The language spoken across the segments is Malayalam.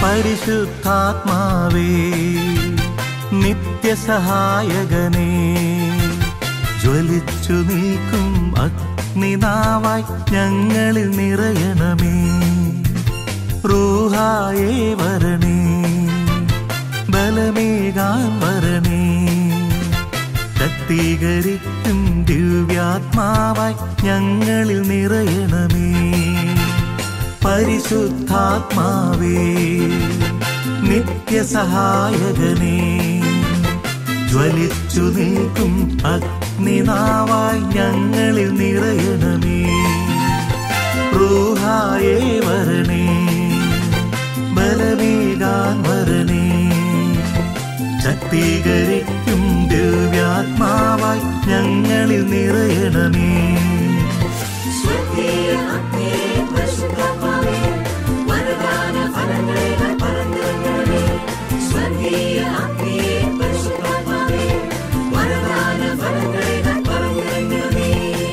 പരിശുദ്ധാത്മാവേ നിത്യസഹായകനേ ജ്വലിച്ചു നീക്കും അഗ്നിനാവായി ഞങ്ങളിൽ നിറയണമേ റൂഹായേ വരണേ ബലമേകാൻ വരണേ ശക്തീകരിക്കും ദിവ്യാത്മാവായി ഞങ്ങളിൽ നിറയണമേ പരിശുദ്ധാത്മാവേ നിത്യസഹായകനേ ജ്വലിച്ചു നിൽക്കും അഗ്നിനാവായി ഞങ്ങളിൽ നിറയണമേ റൂഹായേ വരണേ ബലമേകാൻ വരണേ ശക്തീകരിക്കും ദിവ്യാത്മാവായി ഞങ്ങളിൽ നിറയണമേ സ്വർഗീയ അഗ്നിയെ പരിശുദ്ധാത്മാവേ, വരദാന ഫലങ്ങളാൽ പരന്നിറങ്ങണമേ. സ്വർഗീയ അഗ്നിയെ പരിശുദ്ധാത്മാവേ, വരദാന ഫലങ്ങളാൽ പരന്നിറങ്ങണമേ.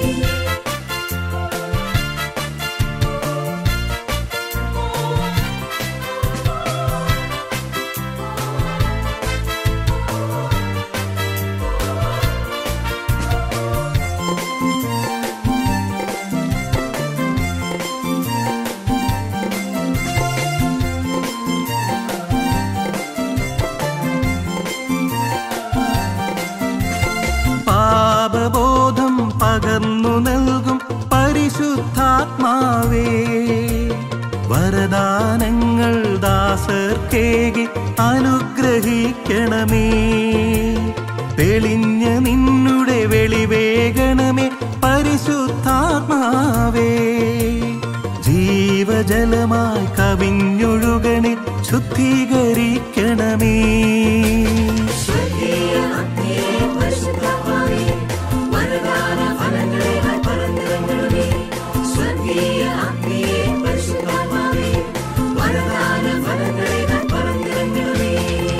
പാപബോധം പകർന്നു നൽകും പരിശുദ്ധാത്മാവേ വരദാനങ്ങൾ ദാസർക്കേകി അനുഗ്രഹിക്കണമേ തെളിഞ്ഞ നിന്നുടെ വെളിവേഗണമേ പരിശുദ്ധാത്മാവേ ജീവജലമായി കവിഞ്ഞൊഴുകണേ ശുദ്ധീകരിക്കണമേ സ്വർഗീയ അഗ്നിയെ പരിശുദ്ധാത്മാവേ, വരദാന ഫലങ്ങളാൽ പരന്നിറങ്ങണമേ. സ്വർഗീയ അഗ്നിയെ പരിശുദ്ധാത്മാവേ, വരദാന ഫലങ്ങളാൽ പരന്നിറങ്ങണമേ.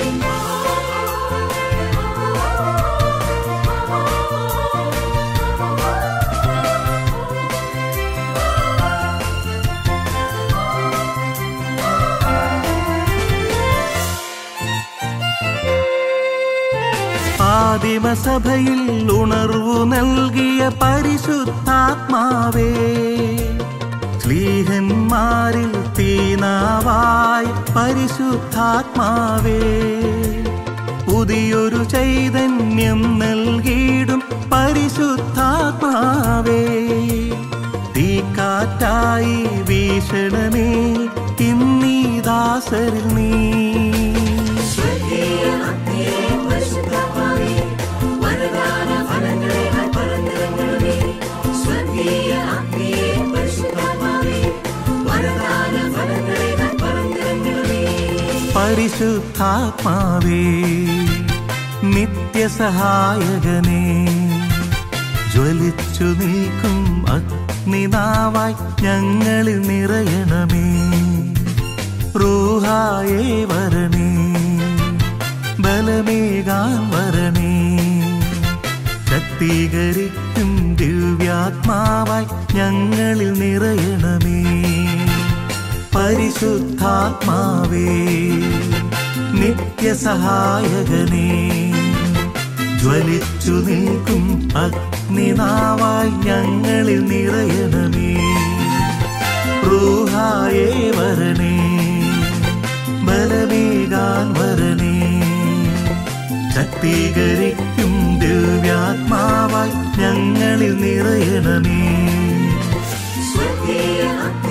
ആദിമസഭയിൽ ഉണർവു നൽകിയ പരിശുദ്ധാത്മാവേ സ്ലീഹന്മാരിൽ തീനാവായ പരിശുദ്ധാത്മാവേ പുതിയൊരു ചൈതന്യം നൽകിയിടും പരിശുദ്ധാത്മാവേ തീക്കാറ്റായി വീഷണമേ ഇന്നീ ദാസരിൽ നീ സ്വർഗീയ അഗ്നിയെ പരിശുദ്ധാത്മാവേ, വരദാന ഫലങ്ങളാൽ പരന്നിറങ്ങണമേ. സ്വർഗീയ അഗ്നിയെ പരിശുദ്ധാത്മാവേ, വരദാന ഫലങ്ങളാൽ പരന്നിറങ്ങണമേ. പരിശുദ്ധാത്മാവേ നിത്യസഹായകനേ ജ്വലിച്ചു നീക്കും അഗ്നിനാവായി ഞങ്ങളിൽ നിറയണമേ റൂഹായേ വരണേ ബലമേകാൻ വരണേ ശക്തീകരിക്കും ദിവ്യാത്മാവായി ഞങ്ങളിൽ നിറയണമേ പരിശുദ്ധാത്മാവേ നിത്യസഹായകനേ ജ്വലിച്ചു നിൽക്കും അഗ്നിനാവായി ഞങ്ങളിൽ നിറയണമേ റൂഹായേ വരണേ ബലമേകാൻ വരണേ ശക്തീകരിക്കും ദിവ്യാത്മാവായി ഞങ്ങളിൽ നിറയണമേ സ്വർഗീയ അഗ്നിയെ